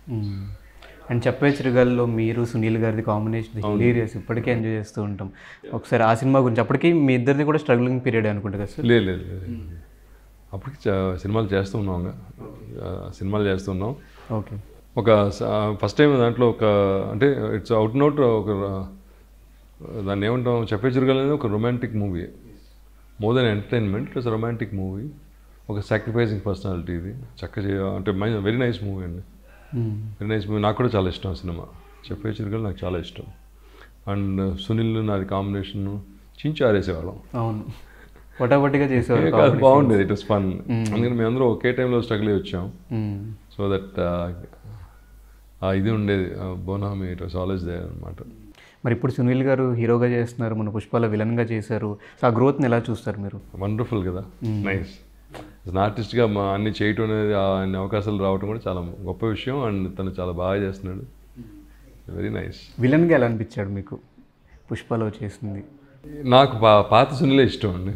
And చెప్పే చిరుగాల్లో మీరు సునీల్ గారిది కాంబినేషన్ హిలీరియస్ ఇప్పటికే ఎంజాయ్ చేస్తూ ఉంటాం ఒకసారి ఆ సినిమా గురించి అప్పటికి మీ ఇద్దరిది కూడా స్ట్రగ్లింగ్ పీరియడ్ అనుకుంటా కదా సార్ లేదు లేదు లేదు అప్పటికి చా- సినిమాలు చేస్తూ ఉన్నాం ఇంకా. ఆ, సినిమాలు చేస్తున్నాం ఓకే ఒక ఫస్ట్ టైం దాంట్లో ఒక అంటే ఇట్స్ అవుట్ నోట్ ఒక దాన్ని ఏమంటాం చెప్పే చిరుగలనేది ఒక romantic movie more than entertainment it's romantic movie ఒక సాక్రిఫైసింగ్ పర్సనాలిటీ ఇది చక్క చేయ అంటే వెరీ నైస్ మూవీ అండి వెరీ నైస్ మూవీ నాకు కూడా చాలా ఇష్టం ఆ సినిమా చెప్పే చిరుగలు నాకు చాలా ఇష్టం అండ్ సునీల్ నాది కాంబినేషన్ చించి ఆరేసేవాళ్ళం అవును పొటాపొటిగా చేసేవారు ఏ కాదు, బాగుండేది ఇట్ వాస్ ఫన్ అందుకని మేమందరం ఒకే టైంలో స్ట్రగుల్ అయ్యి వచ్చాం మ్మ్. సో దట్ ఇది ఉండేది bonhomie it was always there అనమాట మరి ఇప్పుడు సునీల్ గారు హీరోగా చేస్తున్నారు మన పుష్పాల విలన్గా చేశారు సో ఆ గ్రోత్ని ఎలా చూస్తారు మీరు వండర్ఫుల్ కదా నైస్ ఆర్టిస్ట్గా మా అన్ని చేయటం అనేది ఆ అన్ని అవకాశాలు రావడం కూడా చాలా గొప్ప విషయం అండ్ తను చాలా బాగా చేస్తున్నాడు వెరీ నైస్ విలన్గా ఎలా అనిపించాడు మీకు పుష్పలో చేసింది నాకు పా పాత సునీలే ఇష్టం అండి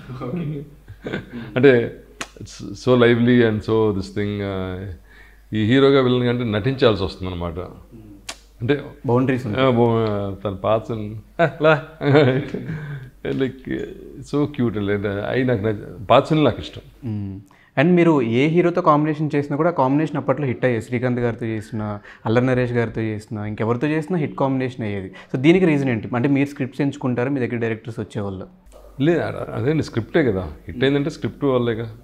అంటే so lively and so this thing ఈ హీరోగా విలన్ అంటే నటించాల్సి వస్తుంది అనమాట అంటే బౌండరీస్ ఆ, బో- తన పాత లైక్ సో క్యూట్ అవి నాకు నచ్చ- పాత సునీల్ నాకు ఇష్టం అండ్ మీరు ఏ హీరోతో కాంబినేషన్ చేసినా కూడా కాంబినేషన్ అప్పట్లో హిట్ అయ్యేది శ్రీకాంత్ గారితో చేసిన అల్లరి నరేష్ గారితో చేసిన ఇంకెవరితో చేసినా హిట్ కాంబినేషన్ అయ్యేది సో దీనికి రీజన్ ఏంటి అంటే మీరు స్క్రిప్ట్స్ ఎంచుకుంటారు మీ దగ్గర డైరెక్టర్స్ వచ్చేవాళ్ళు లేదు అదే స్క్రిప్టే కదా హిట్ అయిందంటే స్క్రిప్ట్ వల్లేగా